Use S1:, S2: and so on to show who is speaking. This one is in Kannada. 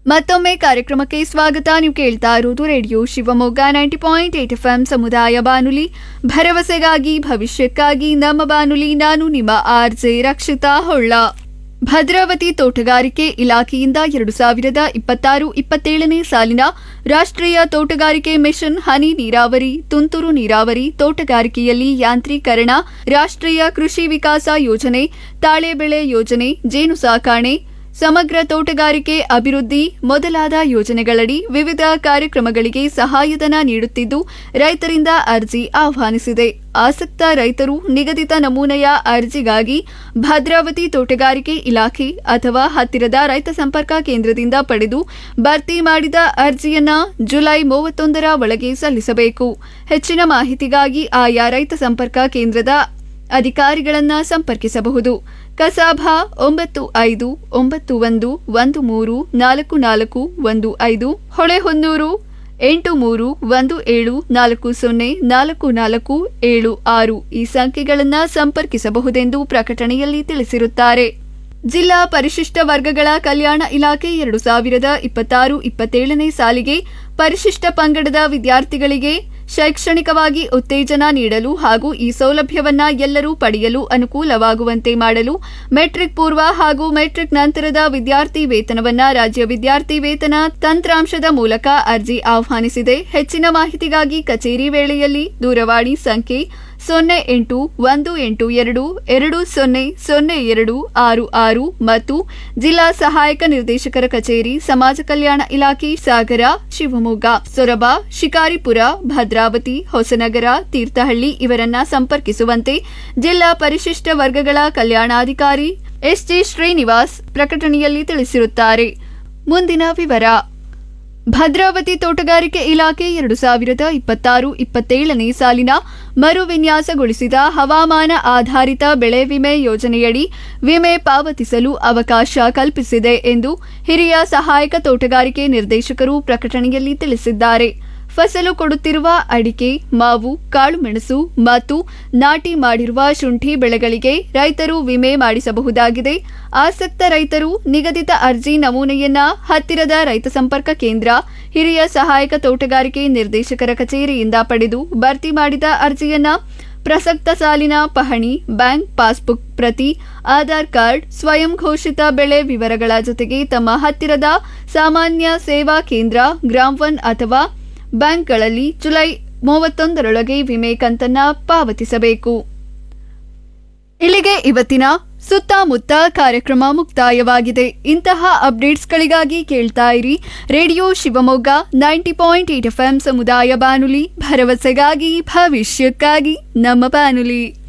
S1: ಮತ್ತೊಮ್ಮೆ ಕಾರ್ಯಕ್ರಮಕ್ಕೆ ಸ್ವಾಗತ ನೀವು ಕೇಳ್ತಾ ಇರುವುದು radio Shivamogga ninety point eight F ಸಮುದಾಯ ಬಾನುಲಿ ಭರವಸೆಗಾಗಿ ಭವಿಷ್ಯಕ್ಕಾಗಿ ನಮ್ಮ ಬಾನುಲಿ ನಾನು ನಿಮ್ಮ ಆರ್ ಜೆ ರಕ್ಷಿತಾ ಹೊಳ್ಳ ಭದ್ರಾವತಿ ತೋಟಗಾರಿಕೆ ಇಲಾಖೆಯಿಂದ ಎರಡು ಸಾವಿರದ ಇಪ್ಪತ್ತಾರು ಇಪ್ಪತ್ತೇಳನೇ ಸಾಲಿನ ರಾಷ್ಟ್ರೀಯ ತೋಟಗಾರಿಕೆ ಮಿಷನ್ ಹನಿ ನೀರಾವರಿ ತುಂತುರು ನೀರಾವರಿ ತೋಟಗಾರಿಕೆಯಲ್ಲಿ ಯಾಂತ್ರೀಕರಣ ರಾಷ್ಟ್ರೀಯ ಕೃಷಿ ವಿಕಾಸ ಯೋಜನೆ ತಾಳೆ ಬೆಳೆ ಯೋಜನೆ ಜೇನು ಸಾಕಾಣೆ ಸಮಗ್ರ ತೋಟಗಾರಿಕೆ ಅಭಿವೃದ್ಧಿ ಮೊದಲಾದ ಯೋಜನೆಗಳಡಿ ವಿವಿಧ ಕಾರ್ಯಕ್ರಮಗಳಿಗೆ ಸಹಾಯಧನ ನೀಡುತ್ತಿದ್ದು ರೈತರಿಂದ ಅರ್ಜಿ ಆಹ್ವಾನಿಸಿದೆ ಆಸಕ್ತ ರೈತರು ನಿಗದಿತ ನಮೂನೆಯ ಅರ್ಜಿಗಾಗಿ ಭದ್ರಾವತಿ ತೋಟಗಾರಿಕೆ ಇಲಾಖೆ ಅಥವಾ ಹತ್ತಿರದ ರೈತ ಸಂಪರ್ಕ ಕೇಂದ್ರದಿಂದ ಪಡೆದು ಭರ್ತಿ ಮಾಡಿದ ಅರ್ಜಿಯನ್ನ ಜುಲೈ ಮೂವತ್ತೊಂದರ ಒಳಗೆ ಸಲ್ಲಿಸಬೇಕು ಹೆಚ್ಚಿನ ಮಾಹಿತಿಗಾಗಿ ಆಯಾ ರೈತ ಸಂಪರ್ಕ ಕೇಂದ್ರದ ಅಧಿಕಾರಿಗಳನ್ನ ಸಂಪರ್ಕಿಸಬಹುದು ಕಸಾಭಾ ಒಂಬತ್ತು ಐದು ಒಂಬತ್ತು ಒಂದು ಒಂದು ಮೂರು ನಾಲ್ಕು ನಾಲ್ಕು ಒಂದು ಐದು ಹೊಳೆಹೊನ್ನೂರು ಎಂಟು ಮೂರು ಒಂದು ಏಳು ನಾಲ್ಕು ಸೊನ್ನೆ ನಾಲ್ಕು ನಾಲ್ಕು ಏಳು ಆರು ಈ ಸಂಖ್ಯೆಗಳನ್ನು ಸಂಪರ್ಕಿಸಬಹುದೆಂದು ಪ್ರಕಟಣೆಯಲ್ಲಿ ತಿಳಿಸಿರುತ್ತಾರೆ ಜಿಲ್ಲಾ ಪರಿಶಿಷ್ಟ ವರ್ಗಗಳ ಕಲ್ಯಾಣ ಇಲಾಖೆ ಎರಡು ಸಾವಿರದ ಇಪ್ಪತ್ತಾರು ಇಪ್ಪತ್ತೇಳನೇ ಸಾಲಿಗೆ ಪರಿಶಿಷ್ಟ ಪಂಗಡದ ವಿದ್ಯಾರ್ಥಿಗಳಿಗೆ ಶೈಕ್ಷಣಿಕವಾಗಿ ಉತ್ತೇಜನ ನೀಡಲು ಹಾಗೂ ಈ ಸೌಲಭ್ಯವನ್ನ ಎಲ್ಲರೂ ಪಡೆಯಲು ಅನುಕೂಲವಾಗುವಂತೆ ಮಾಡಲು ಮೆಟ್ರಿಕ್ ಪೂರ್ವ ಹಾಗೂ ಮೆಟ್ರಿಕ್ ನಂತರದ ವಿದ್ಯಾರ್ಥಿ ವೇತನವನ್ನ ರಾಜ್ಯ ವಿದ್ಯಾರ್ಥಿ ವೇತನ ತಂತ್ರಾಂಶದ ಮೂಲಕ ಅರ್ಜಿ ಆಹ್ವಾನಿಸಿದೆ ಹೆಚ್ಚಿನ ಮಾಹಿತಿಗಾಗಿ ಕಚೇರಿ ವೇಳೆಯಲ್ಲಿ ದೂರವಾಣಿ ಸಂಖ್ಯೆ ಸೊನ್ನೆ ಎಂಟು ಒಂದು ಎಂಟು ಎರಡು ಎರಡು ಸೊನ್ನೆ ಸೊನ್ನೆ ಎರಡು ಆರು ಆರು ಮತ್ತು ಜಿಲ್ಲಾ ಸಹಾಯಕ ನಿರ್ದೇಶಕರ ಕಚೇರಿ ಸಮಾಜ ಕಲ್ಯಾಣ ಇಲಾಖೆ ಸಾಗರ ಶಿವಮೊಗ್ಗ ಸೊರಬ ಶಿಕಾರಿಪುರ ಭದ್ರಾವತಿ ಹೊಸನಗರ ತೀರ್ಥಹಳ್ಳಿ ಇವರನ್ನ ಸಂಪರ್ಕಿಸುವಂತೆ ಜಿಲ್ಲಾ ಪರಿಶಿಷ್ಟ ವರ್ಗಗಳ ಕಲ್ಯಾಣಾಧಿಕಾರಿ ಎಸ್ಜಿ ಶ್ರೀನಿವಾಸ್ ಪ್ರಕಟಣೆಯಲ್ಲಿ ತಿಳಿಸಿರುತ್ತಾರೆ ಮುಂದಿನ ವಿವರ ಭದ್ರಾವತಿ ತೋಟಗಾರಿಕೆ ಇಲಾಖೆ ಎರಡು ಸಾವಿರದ ಇಪ್ಪತ್ತಾರು ಇಪ್ಪತ್ತೇಳನೇ ಸಾಲಿನ ಮರು ವಿನ್ಯಾಸಗೊಳಿಸಿದ ಹವಾಮಾನ ಆಧಾರಿತ ಬೆಳೆ ವಿಮೆ ಯೋಜನೆಯಡಿ ವಿಮೆ ಪಾವತಿಸಲು ಅವಕಾಶ ಕಲ್ಪಿಸಿದೆ ಎಂದು ಹಿರಿಯ ಸಹಾಯಕ ತೋಟಗಾರಿಕೆ ನಿರ್ದೇಶಕರು ಪ್ರಕಟಣೆಯಲ್ಲಿ ತಿಳಿಸಿದ್ದಾರೆ ಫಸಲು ಕೊಡುತ್ತಿರುವ ಅಡಿಕೆ ಮಾವು ಕಾಳುಮೆಣಸು ಮತ್ತು ನಾಟಿ ಮಾಡಿರುವ ಶುಂಠಿ ಬೆಳೆಗಳಿಗೆ ರೈತರು ವಿಮೆ ಮಾಡಿಸಬಹುದಾಗಿದೆ ಆಸಕ್ತ ರೈತರು ನಿಗದಿತ ಅರ್ಜಿ ನಮೂನೆಯನ್ನ ಹತ್ತಿರದ ರೈತ ಸಂಪರ್ಕ ಕೇಂದ್ರ ಹಿರಿಯ ಸಹಾಯಕ ತೋಟಗಾರಿಕೆ ನಿರ್ದೇಶಕರ ಕಚೇರಿಯಿಂದ ಪಡೆದು ಭರ್ತಿ ಮಾಡಿದ ಅರ್ಜಿಯನ್ನ ಪ್ರಸಕ್ತ ಸಾಲಿನ ಪಹಣಿ ಬ್ಯಾಂಕ್ ಪಾಸ್ಬುಕ್ ಪ್ರತಿ ಆಧಾರ್ ಕಾರ್ಡ್ ಸ್ವಯಂ ಘೋಷಿತ ಬೆಳೆ ವಿವರಗಳ ಜೊತೆಗೆ ತಮ್ಮ ಹತ್ತಿರದ ಸಾಮಾನ್ಯ ಸೇವಾ ಕೇಂದ್ರ ಗ್ರಾಮ್ ಒನ್ ಅಥವಾ ಬ್ಯಾಂಕ್ಗಳಲ್ಲಿ ಜುಲೈ ಮೂವತ್ತೊಂದರೊಳಗೆ ವಿಮೆ ಕಂತನ್ನ ಪಾವತಿಸಬೇಕು ಇಲ್ಲಿಗೆ ಇವತ್ತಿನ ಸುತ್ತಮುತ್ತ ಕಾರ್ಯಕ್ರಮ ಮುಕ್ತಾಯವಾಗಿದೆ ಇಂತಹ ಅಪ್ಡೇಟ್ಸ್ಗಳಿಗಾಗಿ ಕೇಳ್ತಾ ಇರಿ radio Shivamogga ninety point eight F ಸಮುದಾಯ ಬಾನುಲಿ ಭರವಸೆಗಾಗಿ ಭವಿಷ್ಯಕ್ಕಾಗಿ ನಮ್ಮ ಬಾನುಲಿ